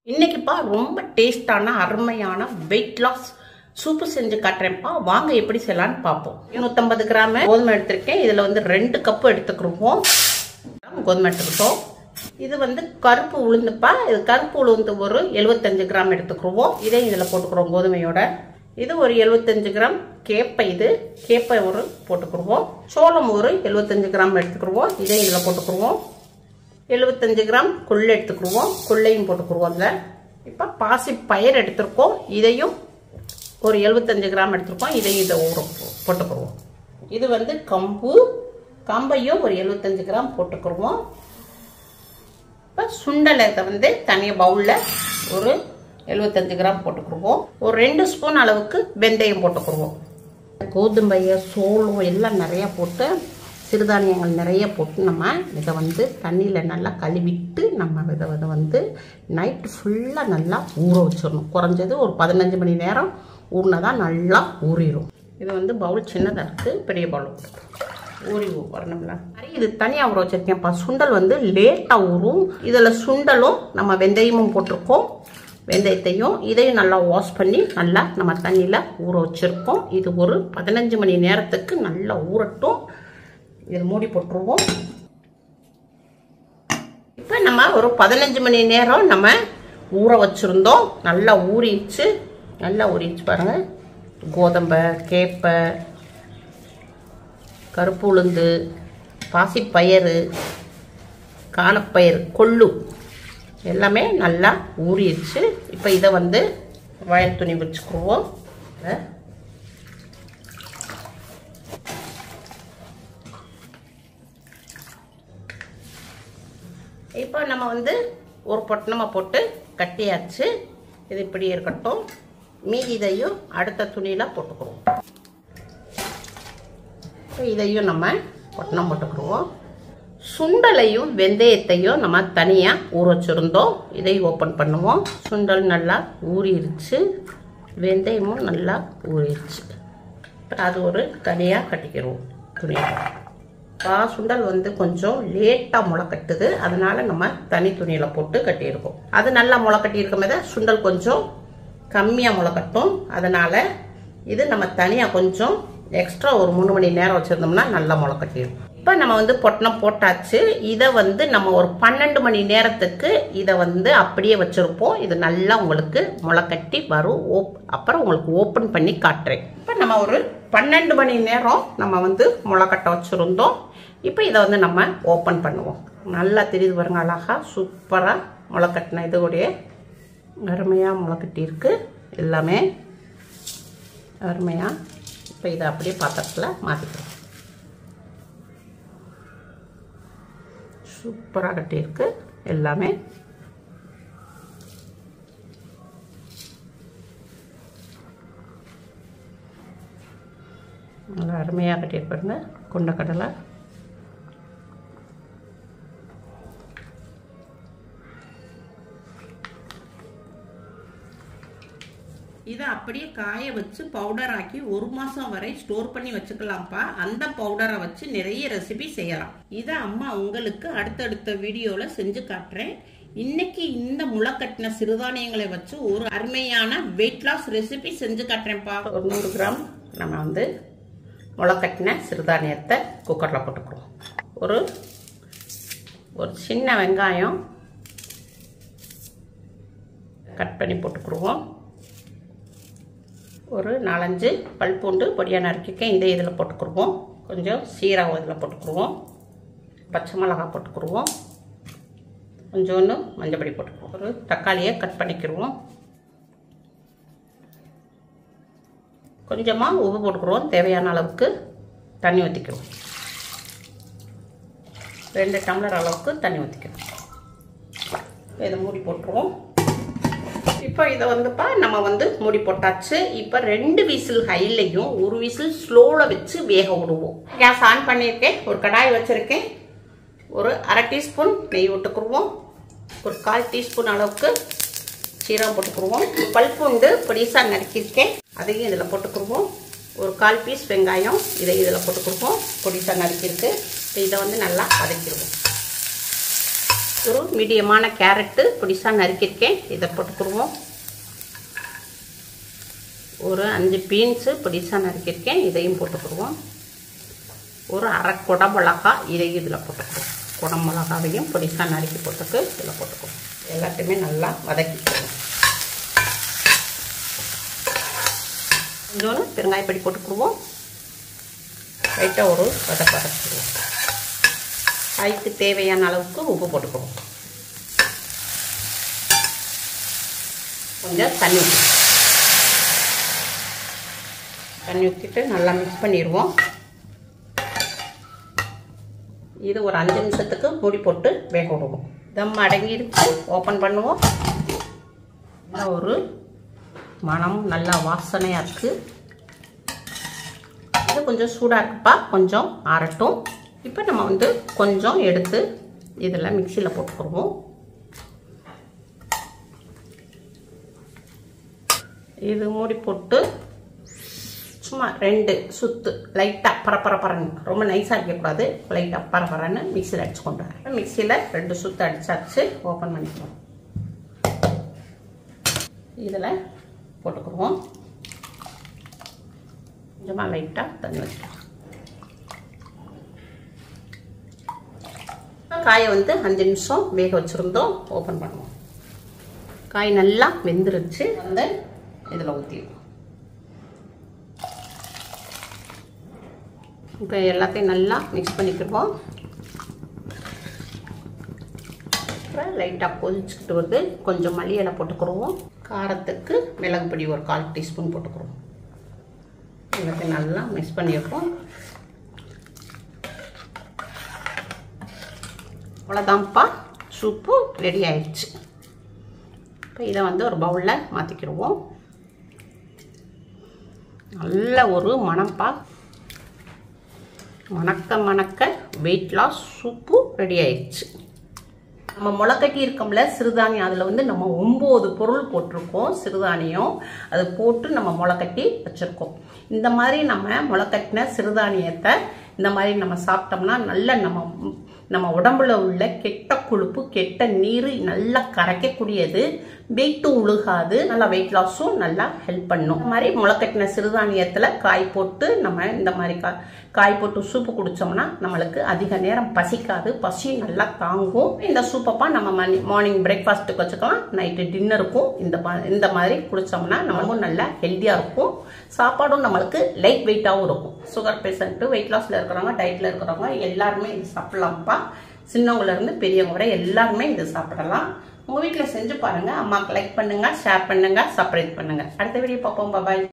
இன்னைக்குப்பா ரொம்ப டேஸ்டான அருமையான வெயிட் லாஸ் சூப்பு செஞ்சு காட்டுறேன்ப்பா வாங்க எப்படி செய்யலாம்னு பார்ப்போம் நூற்றம்பது கிராம் கோதுமை எடுத்திருக்கேன் இதில் வந்து ரெண்டு கப்பு எடுத்துக்கிருவோம் கோதுமை எடுத்துக்கிட்டோம் இது வந்து கருப்பு உளுந்துப்பா இது கருப்பு உளுந்து ஒரு எழுபத்தஞ்சு கிராம் எடுத்துக்கிருவோம் இதையும் இதில் போட்டுக்கிறோம் கோதுமையோட இது ஒரு எழுபத்தஞ்சு கிராம் கேப்பை இது கேப்பை ஒரு போட்டுக்கிருவோம் சோளம் ஒரு எழுபத்தஞ்சு கிராம் எடுத்துக்கிருவோம் இதையும் இதில் போட்டுக்கிருவோம் எழுபத்தஞ்சு கிராம் கொள்ளை எடுத்துக்கிடுவோம் கொள்ளையும் போட்டுக்கிடுவோம் இதில் இப்போ பாசி பயிர் எடுத்திருக்கோம் இதையும் ஒரு எழுபத்தஞ்சு கிராம் எடுத்திருக்கோம் இதையும் இதை ஊற போட்டுக்கிடுவோம் இது வந்து கம்பு கம்பையும் ஒரு எழுபத்தஞ்சு கிராம் போட்டுக்கிடுவோம் இப்போ சுண்டலை வந்து தனியாக பவுலில் ஒரு எழுபத்தஞ்சு கிராம் போட்டுக்கிடுவோம் ஒரு ரெண்டு ஸ்பூன் அளவுக்கு வெந்தயம் போட்டுக்கிடுவோம் கோதுமையை சோளம் எல்லாம் நிறையா போட்டு சிறுதானியங்கள் நிறைய போட்டு நம்ம இதை வந்து தண்ணியில் நல்லா கழுவிட்டு நம்ம இதை இதை வந்து நைட்டு ஃபுல்லாக நல்லா ஊற வச்சிடணும் குறைஞ்சது ஒரு பதினஞ்சு மணி நேரம் ஊறினா தான் நல்லா ஊறிடும் இது வந்து பவுல் சின்னதாக இருக்குது பெரிய பவுல் ஊறி வரணும்ல சரி இது தனியாக ஊற வச்சுருக்கேன்ப்பா சுண்டல் வந்து லேட்டாக ஊறும் இதில் சுண்டலும் நம்ம வெந்தயமும் போட்டிருக்கோம் வெந்தயத்தையும் இதையும் நல்லா வாஷ் பண்ணி நல்லா நம்ம தண்ணியில் ஊற வச்சுருக்கோம் இது ஒரு பதினஞ்சு மணி நேரத்துக்கு நல்லா ஊறட்டும் இதில் மூடி போட்டுருவோம் இப்போ நம்ம ஒரு பதினஞ்சு மணி நேரம் நம்ம ஊற வச்சுருந்தோம் நல்லா ஊறிச்சு நல்லா ஊறிச்சு பாருங்கள் கோதம்பை கேப்பை கருப்பு உளுந்து பாசிப்பயிறு காணப்பயிறு கொள்ளு எல்லாமே நல்லா ஊறிடுச்சு இப்போ இதை வந்து வயல் துணி வச்சுக்குருவோம் இப்போ நம்ம வந்து ஒரு பொட்டணமாக போட்டு கட்டியாச்சு இது இப்படி இருக்கட்டும் மீதி இதையும் அடுத்த துணியில் போட்டுக்குருவோம் இப்போ இதையும் நம்ம பொட்டணம் போட்டுக்குருவோம் சுண்டலையும் வெந்தயத்தையும் நம்ம தனியாக ஊற வச்சுருந்தோம் இதையும் ஓப்பன் பண்ணுவோம் சுண்டல் நல்லா ஊறிடுச்சு வெந்தயமும் நல்லா ஊறிடுச்சு இப்போ அது ஒரு தனியாக கட்டிக்கிடுவோம் துணியில் பா சுண்டல் வந்து கொஞ்சம் லேட்டாக முளை கட்டுது அதனால நம்ம தனி துணியில் போட்டு கட்டியிருக்கோம் அது நல்லா முளை கட்டியிருக்கும் போது சுண்டல் கொஞ்சம் கம்மியாக முளை கட்டும் அதனால இது நம்ம தனியாக கொஞ்சம் எக்ஸ்ட்ரா ஒரு மூணு மணி நேரம் வச்சுருந்தோம்னா நல்லா முளை கட்டிடும் இப்போ நம்ம வந்து பொட்டணம் போட்டாச்சு இதை வந்து நம்ம ஒரு பன்னெண்டு மணி நேரத்துக்கு இதை வந்து அப்படியே வச்சுருப்போம் இது நல்லா உங்களுக்கு முளை கட்டி வரும் ஓப் அப்புறம் உங்களுக்கு ஓப்பன் பண்ணி காட்டுறேன் இப்போ நம்ம ஒரு பன்னெண்டு மணி நேரம் நம்ம வந்து முளை கட்ட வச்சுருந்தோம் இப்போ இதை வந்து நம்ம ஓப்பன் பண்ணுவோம் நல்லா தெரியுது பாருங்க அழகா சூப்பராக முளை கட்டின இதோடைய அருமையாக முளை கட்டியிருக்கு எல்லாமே அருமையாக இப்போ இதை அப்படியே பாத்திரத்தில் மாற்றிக்கிறோம் சூப்பராக கட்டியிருக்கு எல்லாமே நல்லா அருமையாக கட்டியிருப்பாருங்க கொண்டக்கடலை இதை அப்படியே காய வச்சு பவுடர் ஆக்கி ஒரு மாசம் வரை ஸ்டோர் பண்ணி வச்சுக்கலாம்ப்பா அந்த பவுடரை வச்சு நிறைய ரெசிபி செய்யலாம் இதை அம்மா உங்களுக்கு அடுத்தடுத்த வீடியோல செஞ்சு காட்டுறேன் இன்னைக்கு இந்த முளைக்கட்டின சிறுதானியங்களை வச்சு ஒரு அருமையான வெயிட் லாஸ் ரெசிபி செஞ்சு காட்டுறேன்ப்பா ஒரு நூறு கிராம் நம்ம வந்து முளைக்கட்டின சிறுதானியத்தை குக்கரில் போட்டுக்கிறோம் ஒரு ஒரு சின்ன வெங்காயம் கட் பண்ணி போட்டுக்கிடுவோம் ஒரு நாலஞ்சு பல் பூண்டு பொடியாக நறுக்கிக்கேன் இதை இதில் போட்டுக்கிடுவோம் கொஞ்சம் சீரகம் இதில் போட்டுக்கிடுவோம் பச்சை மிளகா போட்டுக்கிடுவோம் கொஞ்சோண்டு மஞ்சப்பொடி போட்டுக்குவோம் ஒரு தக்காளியை கட் பண்ணிக்கிடுவோம் கொஞ்சமாக உப்பு போட்டுக்கிடுவோம் தேவையான அளவுக்கு தண்ணி ஊற்றிக்கிடுவோம் ரெண்டு டம்ளர் அளவுக்கு தண்ணி ஊற்றிக்கிடுவோம் இதை மூடி போட்டுருவோம் இப்போ இதை வந்துப்பா நம்ம வந்து மூடி போட்டாச்சு இப்போ ரெண்டு விசில் ஹைலையும் ஒரு விசில் ஸ்லோவில் வச்சு வேக விடுவோம் கேஸ் ஆன் பண்ணியிருக்கேன் ஒரு கடாய் வச்சுருக்கேன் ஒரு அரை டீஸ்பூன் நெய் விட்டுக்குருவோம் ஒரு கால் டீஸ்பூன் அளவுக்கு சீரகம் போட்டுக்குருவோம் பல்பூண்டு பொடிசாக நறுக்கியிருக்கேன் அதையும் இதில் போட்டுக்குருவோம் ஒரு கால் பீஸ் வெங்காயம் இதை இதில் போட்டுக்குருவோம் பொடிசாக நறுக்கியிருக்கு இதை வந்து நல்லா வதக்கிடுவோம் ஒரு மீடியமான கேரட்டு பொடிசாக நறுக்கியிருக்கேன் இதை போட்டுக்குருவோம் ஒரு அஞ்சு பீன்ஸு பொடிசாக நறுக்கியிருக்கேன் இதையும் போட்டுக்குருவோம் ஒரு அரை குட மிளகா இதையும் இதில் போட்டுக்குவோம் குட மிளகாவையும் பொடிசாக நறுக்கி போட்டுட்டு இதில் போட்டுக்குவோம் எல்லாத்தையுமே நல்லா வதக்கிக்குவோம் கொஞ்சோன்னு பெருங்காயப்படி போட்டுக்குருவோம் லைட்டாக ஒரு வதக்க வதக்கிடுவோம் காய்க்கு தேவையான அளவுக்கு உப்பு போட்டுக்குவோம் கொஞ்சம் தண்ணி ஊற்றி தண்ணி ஊற்றிட்டு நல்லா மிக்ஸ் பண்ணிடுவோம் இது ஒரு அஞ்சு நிமிஷத்துக்கு மூடி போட்டு வேக விடுவோம் தம் அடங்கிடுச்சு ஓப்பன் பண்ணுவோம் ஒரு மனம் நல்லா வாசனையாக இருக்குது இது கொஞ்சம் சூடாக இருக்குப்பா கொஞ்சம் ஆறட்டும் இப்போ நம்ம வந்து கொஞ்சம் எடுத்து இதில் மிக்சியில் போட்டுக்குருவோம் இது மூடி போட்டு சும்மா ரெண்டு சுத்து லைட்டாக பரப்பரப்பரன்னு ரொம்ப நைஸாக அடிக்கக்கூடாது லைட்டாக பரப்பரன்னு மிக்சியில் அடிச்சு கொண்டு வரேன் மிக்சியில் ரெண்டு சுத்து அடிச்சாச்சு ஓப்பன் பண்ணிக்குவோம் இதில் போட்டுக்குருவோம் கொஞ்சமாக லைட்டாக தண்ணி வச்சுக்கலாம் காயை வந்து அஞ்சு நிமிஷம் வேக வச்சுருந்தோம் ஓப்பன் பண்ணுவோம் காய் நல்லா வெந்துருச்சு வந்து இதில் ஊற்றிடுவோம் இப்போ எல்லாத்தையும் நல்லா மிக்ஸ் பண்ணிக்கிடுவோம் அப்புறம் லைட்டாக கொதிச்சுக்கிட்டு வருது கொஞ்சம் மல்லி இலை போட்டுக்கிடுவோம் காரத்துக்கு மிளகு பொடி ஒரு கால் டீஸ்பூன் போட்டுக்கிறோம் எல்லாத்தையும் நல்லா மிக்ஸ் பண்ணியிருக்கோம் அவ்வளோதான்ப்பா சூப்பு ரெடி ஆயிடுச்சு இப்போ இதை வந்து ஒரு பவுலில் மாற்றிக்கிடுவோம் நல்ல ஒரு மணப்பா மணக்க மணக்க வெயிட் லாஸ் சூப்பு ரெடி ஆயிடுச்சு நம்ம முளைக்கட்டி இருக்கோம்ல சிறுதானியம் அதில் வந்து நம்ம ஒம்பது பொருள் போட்டிருக்கோம் சிறுதானியம் அது போட்டு நம்ம முளைக்கட்டி வச்சுருக்கோம் இந்த மாதிரி நம்ம முளைக்கட்டின சிறுதானியத்தை இந்த மாதிரி நம்ம சாப்பிட்டோம்னா நல்ல நம்ம நம்ம உடம்புல உள்ள கெட்ட கொழுப்பு கெட்ட நீர் நல்லா கரைக்கக்கூடியது வெயிட்டும் உழுகாது நல்லா வெயிட் லாஸும் நல்லா ஹெல்ப் பண்ணும் இந்த மாதிரி முளைக்கட்டின சிறுதானியத்தில் காய் போட்டு நம்ம இந்த மாதிரி கா காய் போட்டு சூப்பு குடித்தோம்னா நம்மளுக்கு அதிக நேரம் பசிக்காது பசி நல்லா தாங்கும் இந்த சூப்பப்பா நம்ம மணி மார்னிங் பிரேக்ஃபாஸ்ட்டுக்கு வச்சுக்கலாம் நைட்டு டின்னருக்கும் இந்த இந்த மாதிரி குடித்தோம்னா நம்மளும் நல்லா ஹெல்த்தியாக இருக்கும் சாப்பாடும் நம்மளுக்கு லைட் வெயிட்டாகவும் இருக்கும் சுகர் பேஷண்ட்டு வெயிட் லாஸில் இருக்கிறவங்க டயட்டில் இருக்கிறவங்க எல்லாருமே இது சாப்பிட்லாம்ப்பா சின்னவங்கலேருந்து பெரியவங்க வரை எல்லாருமே இது சாப்பிடலாம் உங்கள் வீட்டில் செஞ்சு பாருங்கள் அம்மாவுக்கு லைக் பண்ணுங்கள் ஷேர் பண்ணுங்கள் சப்ஸ்கிரைப் பண்ணுங்கள் அடுத்த வீடியோ பார்ப்போம் பாய்